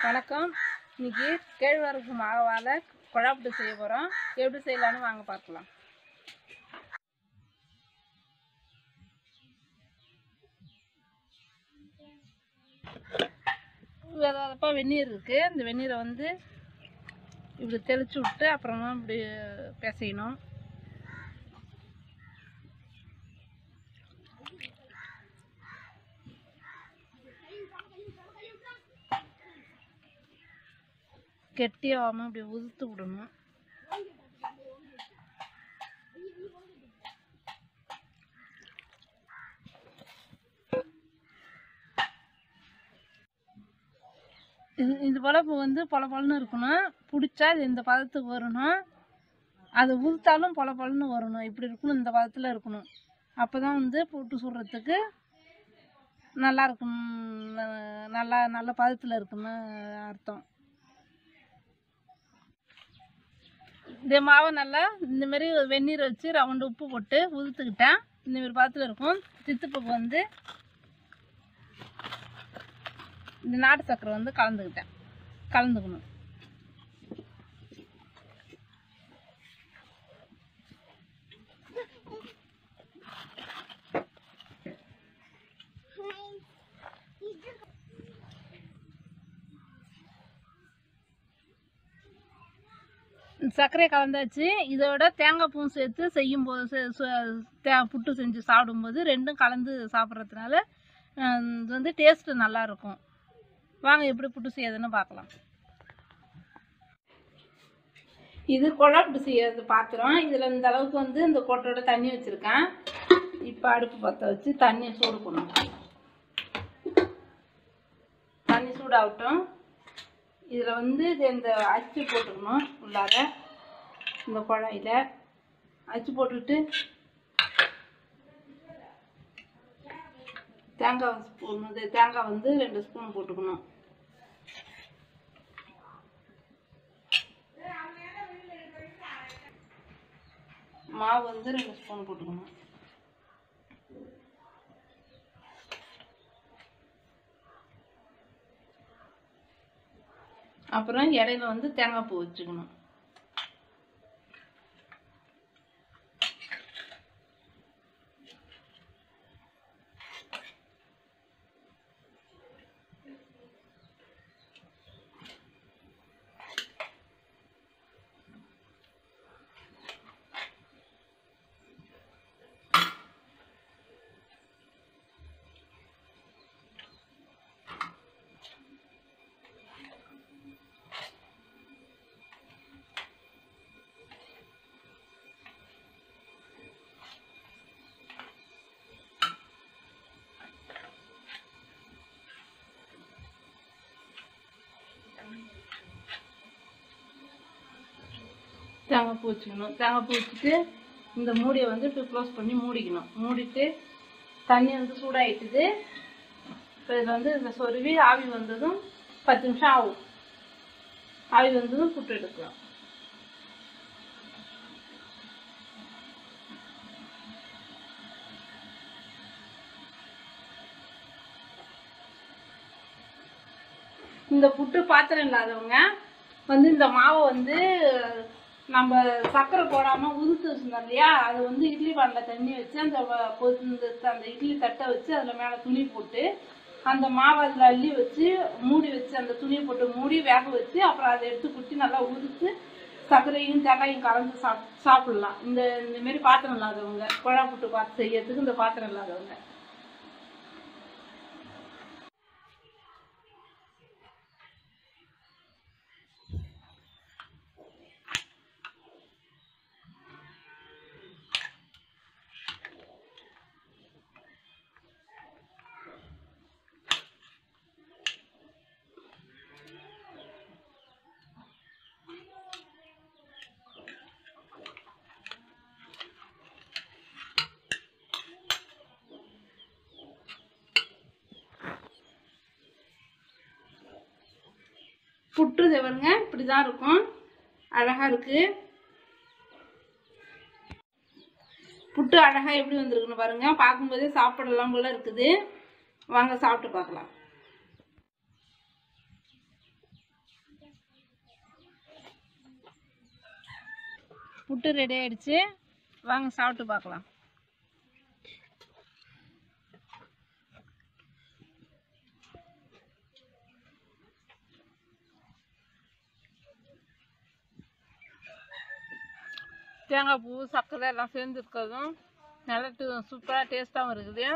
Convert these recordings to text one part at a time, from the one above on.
வணக்கம் இன்னைக்கு கேழ்வரகு மாவால் குழாப்புட்டு செய்ய போகிறோம் எப்படி செய்யலாம்னு வாங்க பார்க்கலாம் விதப்பா வெந்நீர் இருக்குது இந்த வெந்நீரை வந்து இப்படி தெளிச்சு விட்டு அப்புறமா இப்படி பிசையணும் கெட்டியாகாமல் இப்படி உதுத்து விடணும் இது இது போல் இப்போ வந்து பொல பொலன்னு இருக்கணும் பிடிச்சா இது இந்த பதத்துக்கு வரணும் அது உதுத்தாலும் பொல பொலன்னு வரணும் இப்படி இருக்கணும் இந்த பதத்தில் இருக்கணும் அப்போ தான் வந்து புட்டு சுடுறதுக்கு நல்லா இருக்கும் நல்லா நல்ல பதத்தில் இருக்குன்னு அர்த்தம் இந்த மாவை நல்லா இந்த மாதிரி வெந்நீர் வச்சு ரவுண்டு உப்பு போட்டு உதுத்துக்கிட்டேன் இந்த மாதிரி பதத்தில் இருக்கும் சித்துப்புக்கு வந்து இந்த நாட்டு சக்கரை வந்து கலந்துக்கிட்டேன் கலந்துக்கணும் சர்க்கரையை கலந்தாச்சு இதோட தேங்காய் பூவும் சேர்த்து செய்யும்போது செ- சு- தே- புட்டு செஞ்சு சாப்பிடும்போது ரெண்டும் கலந்து சாப்பிட்றதுனால இது வந்து டேஸ்ட்டு நல்லா இருக்கும் வாங்க எப்படி புட்டு செய்யறதுன்னு பார்க்கலாம் இது குழம்பு செய்யறது பாத்திரம் இதில் இந்த அளவுக்கு வந்து இந்த கொட்டோட தண்ணி வச்சுருக்கேன் இப்போ அடுப்பு பற்ற வச்சு தண்ணியை சூடு பண்ணணும் தண்ணி சூடாகட்டும் இதில் வந்து இது இந்த அச்சு போட்டுக்கணும் உள்ளார இந்த குழாயில் அச்சு போட்டுட்டு தேங்காய் ஸ்பூன் இது தேங்காய் வந்து ரெண்டு ஸ்பூன் போட்டுக்கணும் மாவு வந்து ரெண்டு ஸ்பூன் போட்டுக்கணும் அப்புறம் இடையில வந்து தேங்காய் பூ வச்சுக்கணும் தேங்காய் பூ வச்சுக்கணும் தேங்காய் பூ வச்சுட்டு இந்த மூடியை வந்து இப்படி க்ளோஸ் பண்ணி மூடிக்கணும் மூடிட்டு தண்ணி வந்து சூடாயிட்டுது இப்போ இதில் வந்து இந்த சொருவி ஆவி வந்ததும் பத்து நிமிஷம் ஆகும் ஆவி வந்ததும் புட்டு எடுக்கலாம் இந்த புட்டு பாத்திரம் இல்லாதவங்க வந்து இந்த மாவை வந்து நம்ம சர்க்கரை போடாமல் உதுத்து வச்சுருந்தோம் இல்லையா அது வந்து இட்லி பானில் தண்ணி வச்சு அந்த வ- கொ- இந்த த- அந்த இட்லி தட்டை வச்சு அதில் மேலே துணி போட்டு அந்த மாவை அதில் அள்ளி வச்சு மூடி வச்சு அந்த துணியை போட்டு மூடி வேக வச்சு அப்புறம் அதை எடுத்து குட்டி நல்லா உதுத்து சர்க்கரையும் தேங்காயும் கலந்து சாப் சாப்பிடலாம் இந்த இந்த மாதிரி பாத்திரம் இல்லாதவங்க குழா புட்டு பார்த்து செய்யறதுக்கு இந்த பாத்திரம் இல்லாதவங்க புட்டு பாருங்க இப்படி தான் இருக்கும் அழகாக இருக்குது புட்டு அழகாக எப்படி வந்திருக்குன்னு பாருங்க பார்க்கும்போதே சாப்பிடலாம் போல இருக்குது வாங்க சாப்பிட்டு பார்க்கலாம் புட்டு ரெடி ஆயிடுச்சு வாங்க சாப்பிட்டு பார்க்கலாம் தேங்காய் பூ சர்க்கரை எல்லாம் சேர்ந்து இருக்கிறதும் நல்லா சூப்பராக டேஸ்ட்டாகவும் இருக்குது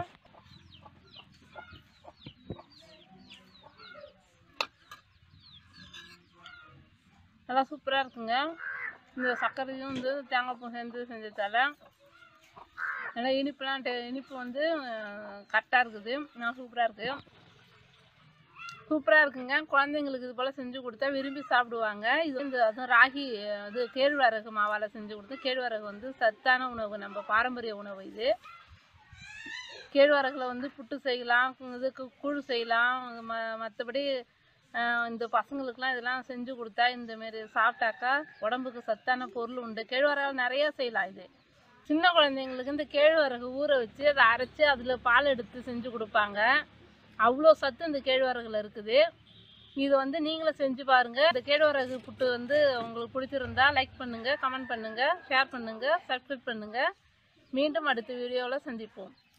நல்லா சூப்பராக இருக்குங்க இந்த சர்க்கரையும் வந்து தேங்காய் பூ சேர்ந்து செஞ்சதால நல்லா இனிப்புலாம் டே இனிப்பு வந்து கரெக்டாக இருக்குது நல்லா சூப்பராக இருக்குது சூப்பராக இருக்குங்க குழந்தைங்களுக்கு இது போல் செஞ்சு கொடுத்தா விரும்பி சாப்பிடுவாங்க இது வந்து அதுவும் ராகி இது கேழ்வரகு மாவால் செஞ்சு கொடுத்து கேழ்வரகு வந்து சத்தான உணவு நம்ம பாரம்பரிய உணவு இது கேழ்வரகுல வந்து புட்டு செய்யலாம் இதுக்கு கூழ் செய்யலாம் ம மற்றபடி இந்த பசங்களுக்குலாம் இதெல்லாம் செஞ்சு கொடுத்தா இந்தமாரி சாப்பிட்டாக்கா உடம்புக்கு சத்தான பொருள் உண்டு கேழ்வரகு நிறையா செய்யலாம் இது சின்ன குழந்தைங்களுக்கு இந்த கேழ்வரகு ஊற வச்சு அதை அரைச்சி அதில் பால் எடுத்து செஞ்சு கொடுப்பாங்க அவ்வளோ சத்து இந்த கேழ்வரகுல இருக்குது இது வந்து நீங்களும் செஞ்சு பாருங்கள் இந்த கேழ்வரகு புட்டு வந்து உங்களுக்கு பிடிச்சிருந்தா லைக் பண்ணுங்கள் கமெண்ட் பண்ணுங்கள் ஷேர் பண்ணுங்கள் சப்ஸ்கிரைப் பண்ணுங்கள் மீண்டும் அடுத்த வீடியோவில் சந்திப்போம்